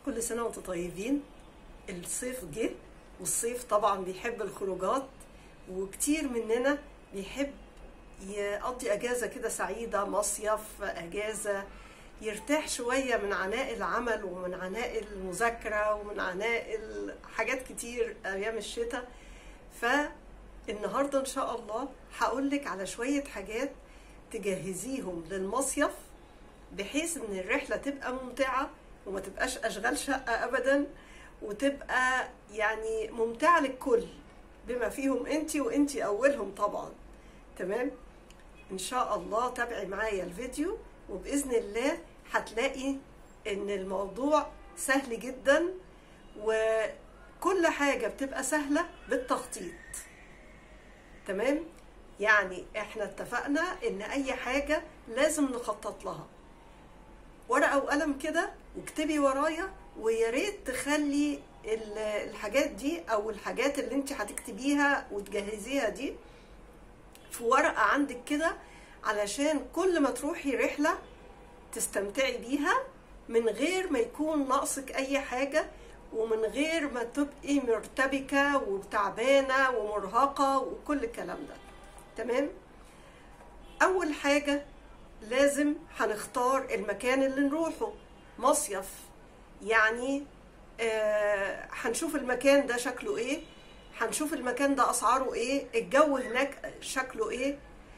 كل سنة وانتم طيبين الصيف جه والصيف طبعا بيحب الخروجات وكتير مننا بيحب يقضي اجازة كده سعيدة مصيف اجازة يرتاح شوية من عناء العمل ومن عناء المذاكرة ومن عناء حاجات كتير ايام الشتاء فالنهاردة ان شاء الله هقولك على شوية حاجات تجهزيهم للمصيف بحيث ان الرحلة تبقى ممتعة وما تبقاش اشغال شقة ابدا وتبقى يعني ممتعة للكل بما فيهم انت وانت اولهم طبعا تمام ان شاء الله تابعي معايا الفيديو وباذن الله هتلاقي ان الموضوع سهل جدا وكل حاجة بتبقى سهلة بالتخطيط تمام يعني احنا اتفقنا ان اي حاجة لازم نخطط لها ورقة وقلم كده واكتبي ورايا ويا ريت تخلي الحاجات دي او الحاجات اللي انت هتكتبيها وتجهزيها دي في ورقة عندك كده علشان كل ما تروحي رحلة تستمتعي بيها من غير ما يكون ناقصك اي حاجة ومن غير ما تبقي مرتبكة وتعبانة ومرهقة وكل الكلام ده تمام اول حاجة لازم هنختار المكان اللي نروحه مصيف يعني آه هنشوف المكان ده شكله ايه هنشوف المكان ده اسعاره ايه الجو هناك شكله ايه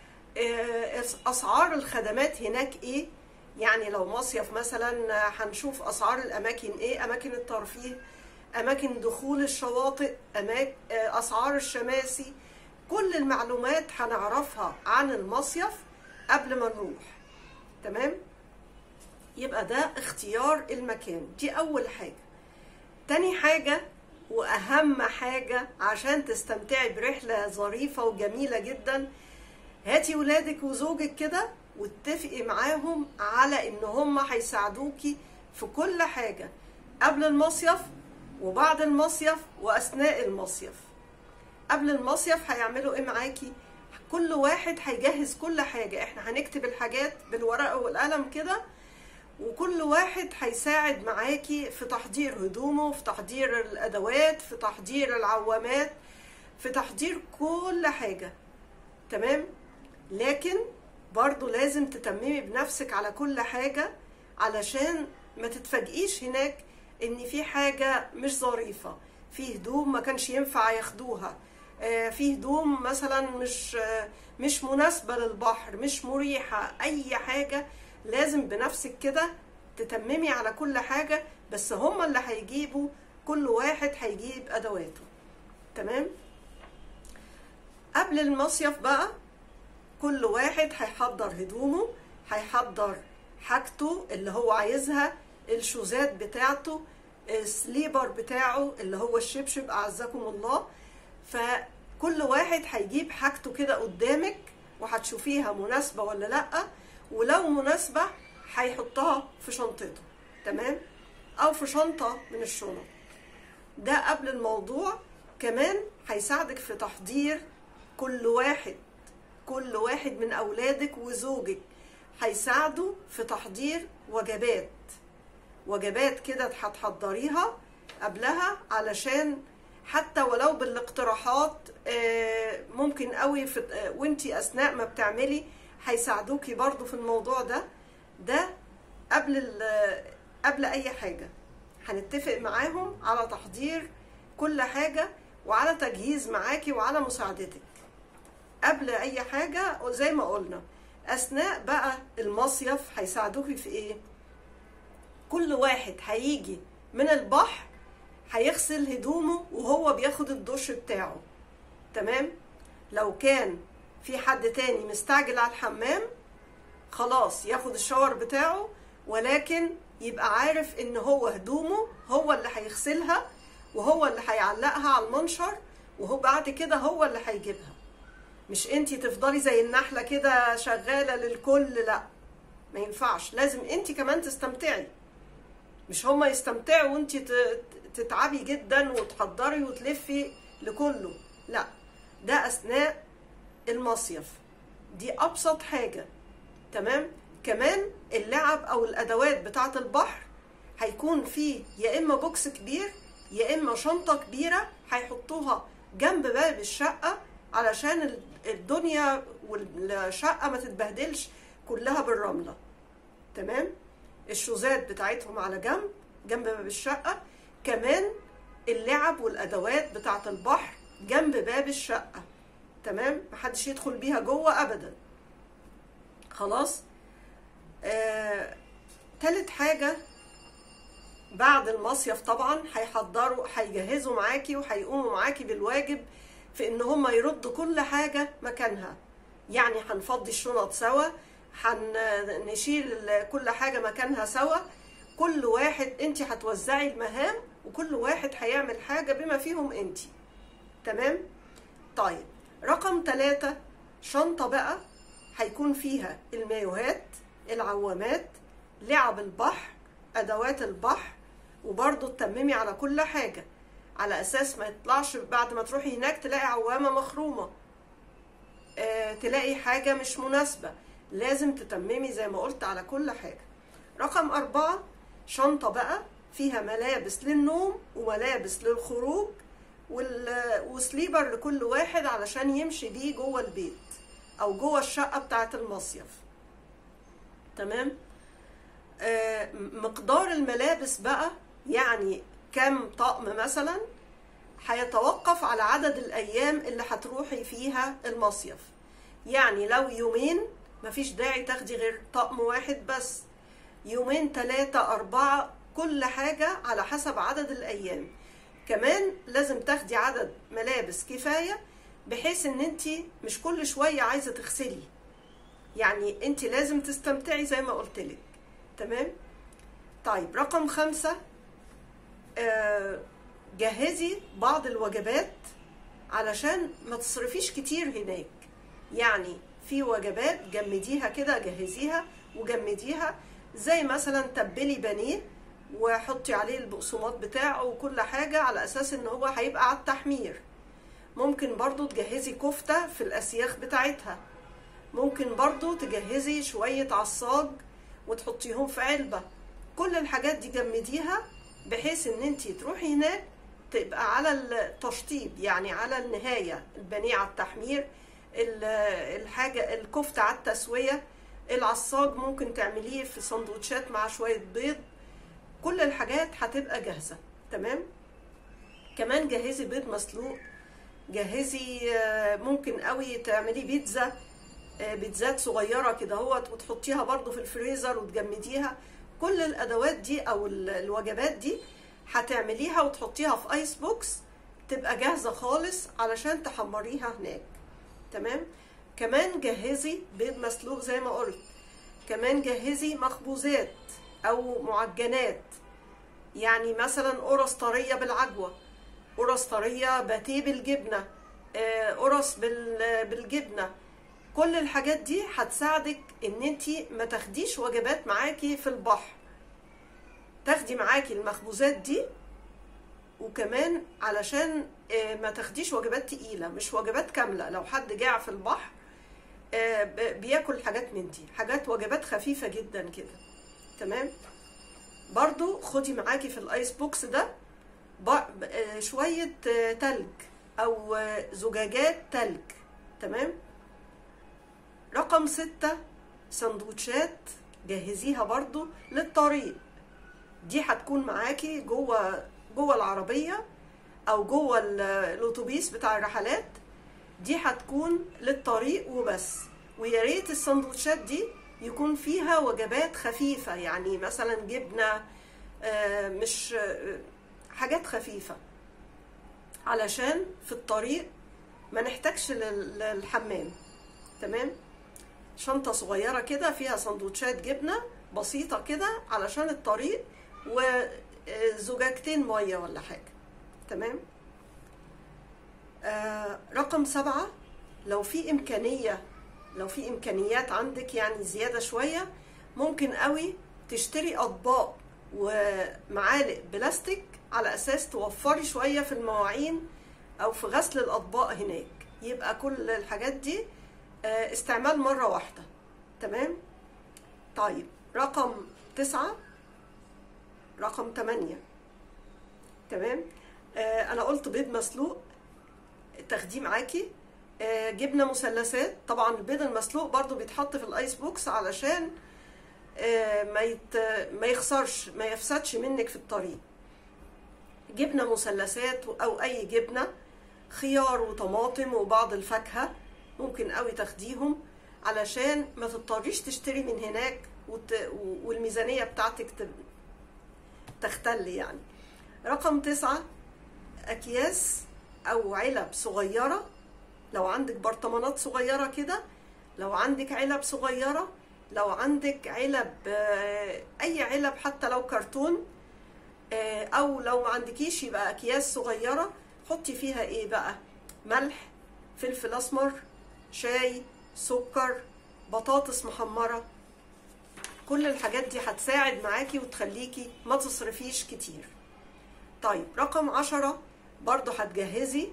آه اسعار الخدمات هناك ايه يعني لو مصيف مثلا هنشوف اسعار الاماكن ايه اماكن الترفيه اماكن دخول الشواطئ أماك آه اسعار الشماسي كل المعلومات هنعرفها عن المصيف قبل ما نروح تمام يبقى ده اختيار المكان دي اول حاجه تاني حاجه واهم حاجه عشان تستمتعي برحله ظريفه وجميله جدا هاتي ولادك وزوجك كده واتفقي معاهم على ان هم هيساعدوكي في كل حاجه قبل المصيف وبعد المصيف واثناء المصيف قبل المصيف هيعملوا ايه معاكي كل واحد هيجهز كل حاجة احنا هنكتب الحاجات بالورقة والقلم كده وكل واحد هيساعد معاكي في تحضير هدومه في تحضير الأدوات في تحضير العوامات في تحضير كل حاجة تمام لكن برضو لازم تتممي بنفسك على كل حاجة علشان ما تتفاجئيش هناك ان في حاجة مش ظريفة في هدوم ما كانش ينفع ياخدوها في هدوم مثلا مش مش مناسبة للبحر مش مريحة أي حاجة لازم بنفسك كده تتممي على كل حاجة بس هما اللي هيجيبوا كل واحد هيجيب أدواته تمام قبل المصيف بقى كل واحد هيحضر هدومه هيحضر حاجته اللي هو عايزها الشوزات بتاعته السليبر بتاعه اللي هو الشبشب أعزكم الله فكل واحد هيجيب حاجته كده قدامك وهتشوفيها مناسبة ولا لأ ولو مناسبة هيحطها في شنطته تمام أو في شنطة من الشنط ده قبل الموضوع كمان هيساعدك في تحضير كل واحد كل واحد من أولادك وزوجك هيساعدوا في تحضير وجبات وجبات كده هتحضريها قبلها علشان حتى ولو بالاقتراحات ممكن قوي في وانتي اثناء ما بتعملي هيساعدوكي برضو في الموضوع ده ده قبل قبل اي حاجه هنتفق معاهم على تحضير كل حاجه وعلى تجهيز معاكي وعلى مساعدتك قبل اي حاجه زي ما قلنا اثناء بقى المصيف هيساعدوكي في ايه كل واحد هيجي من البحر هيغسل هدومه وهو بياخد الدش بتاعه تمام لو كان في حد تاني مستعجل على الحمام خلاص ياخد الشاور بتاعه ولكن يبقى عارف ان هو هدومه هو اللي هيغسلها وهو اللي هيعلقها على المنشر وهو بعد كده هو اللي هيجيبها مش انتي تفضلي زي النحلة كده شغالة للكل لا ما ينفعش لازم انتي كمان تستمتعي مش هما يستمتعوا وانتي تتعبي جدا وتحضري وتلفي لكله لا ده اثناء المصيف دي ابسط حاجه تمام كمان اللعب او الادوات بتاعه البحر هيكون فيه يا اما بوكس كبير يا اما شنطه كبيره هيحطوها جنب باب الشقه علشان ال- الدنيا والشقه ما تتبهدلش كلها بالرمله تمام الشوزات بتاعتهم على جنب جنب باب الشقه كمان اللعب والادوات بتاعه البحر جنب باب الشقه تمام محدش يدخل بيها جوه ابدا خلاص آه، تالت حاجه بعد المصيف طبعا هيحضروا هيجهزوا معاكي وهيقوموا معاكي بالواجب في ان هم يردوا كل حاجه مكانها يعني هنفضي الشنط سوا هنشيل كل حاجه مكانها سوا كل واحد انت هتوزعي المهام وكل واحد هيعمل حاجه بما فيهم انت تمام طيب رقم ثلاثة شنطة بقى هيكون فيها المايوهات العوامات لعب البحر أدوات البحر وبرضه تتممي على كل حاجة على أساس ما يطلعش بعد ما تروحي هناك تلاقي عوامة مخرومة آه، تلاقي حاجة مش مناسبة لازم تتممي زي ما قلت على كل حاجة رقم أربعة شنطة بقى فيها ملابس للنوم وملابس للخروج وال- وسليبر لكل واحد علشان يمشي بيه جوه البيت أو جوه الشقة بتاعة المصيف تمام آه، مقدار الملابس بقى يعني كم طقم مثلا هيتوقف على عدد الأيام اللي هتروحي فيها المصيف يعني لو يومين مفيش داعي تاخدي غير طقم واحد بس يومين ثلاثة أربعة كل حاجة على حسب عدد الأيام كمان لازم تاخدي عدد ملابس كفاية بحيث ان انت مش كل شوية عايزة تغسلي يعني انت لازم تستمتعي زي ما قلت لك تمام طيب رقم خمسة آه، جهزي بعض الوجبات علشان ما تصرفيش كتير هناك يعني في وجبات جمديها كده جهزيها وجمديها زي مثلا تبلي بانيه وحطي عليه البقسماط بتاعه وكل حاجة على أساس إن هو هيبقى على التحمير ممكن برضو تجهزي كفتة في الأسياخ بتاعتها ممكن برضو تجهزي شوية عصاج وتحطيهم في علبة كل الحاجات دي جمديها بحيث ان انت تروحي هناك تبقى على التشطيب يعني على النهاية البانيه على التحمير ال- الحاجة الكفتة على التسوية العصاج ممكن تعمليه في سندوتشات مع شوية بيض كل الحاجات هتبقى جاهزة تمام كمان جهزي بيض مسلوق جهزي آه، ممكن قوي تعملي بيتزا آه، بيتزات صغيرة كده اهوت وتحطيها برضو في الفريزر وتجمديها كل الادوات دي او ال- الوجبات دي هتعمليها وتحطيها في ايس بوكس تبقى جاهزة خالص علشان تحمريها هناك تمام كمان جهزي بيض مسلوق زي ما قلت كمان جهزي مخبوزات او معجنات يعني مثلا قرص طريه بالعجوه قرص طريه باتيه بالجبنه آه، قرص بال- بالجبنه كل الحاجات دي هتساعدك ان انت ما تاخديش وجبات معاكي في البحر تاخدي معاكي المخبوزات دي وكمان علشان آه، ما تاخديش وجبات تقيله مش وجبات كامله لو حد جاع في البحر آه، ب- بياكل حاجات من دي حاجات وجبات خفيفه جدا كده تمام برضو خدي معاكي في الايس بوكس ده ب- آه، شوية آه، تلج او آه، زجاجات تلج تمام رقم ستة سندوتشات جهزيها برضو للطريق دي هتكون معاكي جوه جوه العربية او جوه ال- الاتوبيس بتاع الرحلات دي هتكون للطريق وبس ويا ريت السندوتشات دي يكون فيها وجبات خفيفة يعني مثلا جبنة آه، مش آه، حاجات خفيفة علشان في الطريق ما نحتاجش لل- للحمام تمام شنطة صغيرة كده فيها سندوتشات جبنة بسيطة كده علشان الطريق وزجاجتين مية ولا حاجة تمام آه رقم سبعة لو في إمكانية لو في إمكانيات عندك يعني زيادة شوية ممكن قوي تشتري أطباق ومعالق بلاستيك على أساس توفري شوية في المواعين أو في غسل الأطباق هناك يبقى كل الحاجات دي آه، استعمال مرة واحدة تمام طيب رقم تسعة رقم 8 تمام آه انا قلت بيض مسلوق تاخديه معاكي آه جبنه مثلثات طبعا البيض المسلوق برضو بيتحط في الايس بوكس علشان آه ما يت... ما يخسرش ما يفسدش منك في الطريق جبنه مثلثات او اي جبنه خيار وطماطم وبعض الفاكهه ممكن قوي تاخديهم علشان ما تضطريش تشتري من هناك وت... والميزانيه بتاعتك ت... تختل يعني رقم تسعة أكياس أو علب صغيرة لو عندك برطمانات صغيرة كده لو عندك علب صغيرة لو عندك علب أي علب حتى لو كرتون أو لو ما عندكيش يبقى أكياس صغيرة حطي فيها إيه بقى ملح فلفل أسمر شاي سكر بطاطس محمرة كل الحاجات دي هتساعد معاكي وتخليكي ما تصرفيش كتير طيب رقم عشرة برضو هتجهزي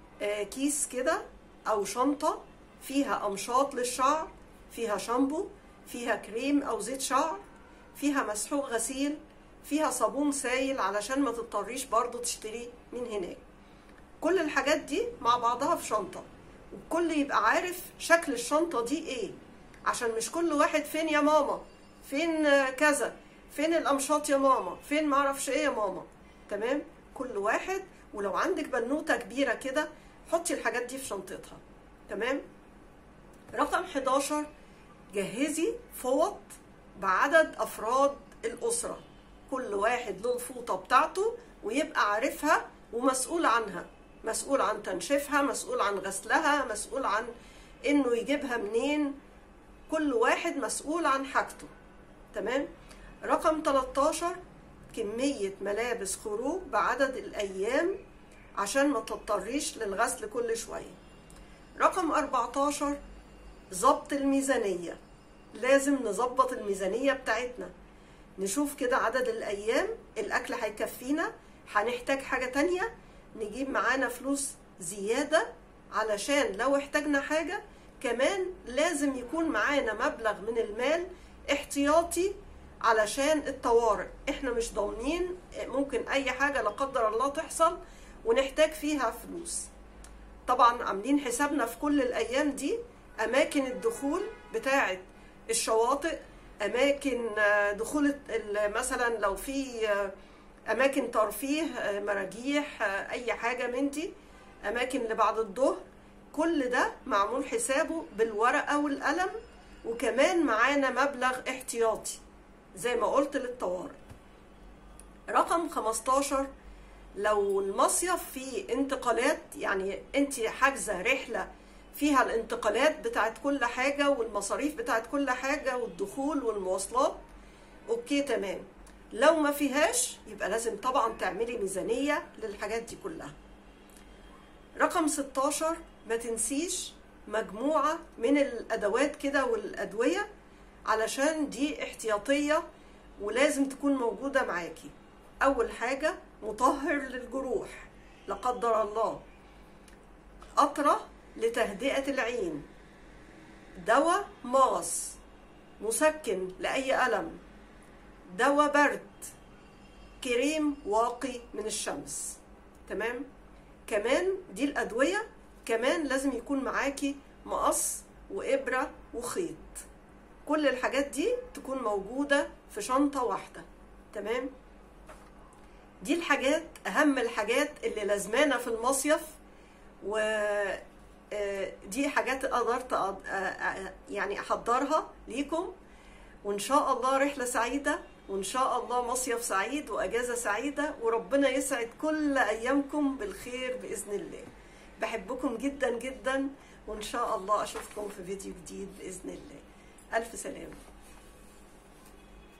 كيس كده او شنطة فيها امشاط للشعر فيها شامبو فيها كريم او زيت شعر فيها مسحوق غسيل فيها صابون سايل علشان ما تضطريش برضو تشتري من هناك كل الحاجات دي مع بعضها في شنطة والكل يبقى عارف شكل الشنطة دي ايه عشان مش كل واحد فين يا ماما فين كذا فين الامشاط يا ماما فين معرفش ايه يا ماما تمام كل واحد ولو عندك بنوته كبيره كده حطي الحاجات دي في شنطتها تمام رقم 11 جهزي فوط بعدد افراد الاسره كل واحد له الفوطه بتاعته ويبقى عارفها ومسؤول عنها مسؤول عن تنشيفها مسؤول عن غسلها مسؤول عن انه يجيبها منين كل واحد مسؤول عن حاجته تمام رقم 13 كمية ملابس خروج بعدد الأيام عشان ما تضطريش للغسل كل شوية رقم 14 ظبط الميزانية لازم نظبط الميزانية بتاعتنا نشوف كده عدد الأيام الأكل هيكفينا هنحتاج حاجة تانية نجيب معانا فلوس زيادة علشان لو احتاجنا حاجة كمان لازم يكون معانا مبلغ من المال احتياطي علشان الطوارئ احنا مش ضامنين ممكن اي حاجة لا قدر الله تحصل ونحتاج فيها فلوس طبعا عاملين حسابنا في كل الايام دي اماكن الدخول بتاعه الشواطئ اماكن دخول مثلا لو في اماكن ترفيه مراجيح اي حاجه من دي اماكن لبعد الظهر كل ده معمول حسابه بالورقه والقلم وكمان معانا مبلغ احتياطي زي ما قلت للطوارئ رقم 15 لو المصيف فيه انتقالات يعني انت حاجزه رحله فيها الانتقالات بتاعت كل حاجه والمصاريف بتاعت كل حاجه والدخول والمواصلات اوكي تمام لو ما فيهاش يبقى لازم طبعا تعملي ميزانيه للحاجات دي كلها رقم 16 ما تنسيش مجموعه من الادوات كده والادويه علشان دي احتياطيه ولازم تكون موجوده معاكي اول حاجه مطهر للجروح لا قدر الله قطره لتهدئه العين دواء مغص مسكن لاي الم دواء برد كريم واقي من الشمس تمام كمان دي الادويه كمان لازم يكون معاكي مقص وابره وخيط كل الحاجات دي تكون موجوده في شنطه واحده تمام دي الحاجات اهم الحاجات اللي لازمانا في المصيف و دي حاجات قدرت يعني احضرها ليكم وان شاء الله رحله سعيده وان شاء الله مصيف سعيد واجازه سعيده وربنا يسعد كل ايامكم بالخير باذن الله بحبكم جدا جدا وان شاء الله اشوفكم في فيديو جديد باذن الله الف سلامه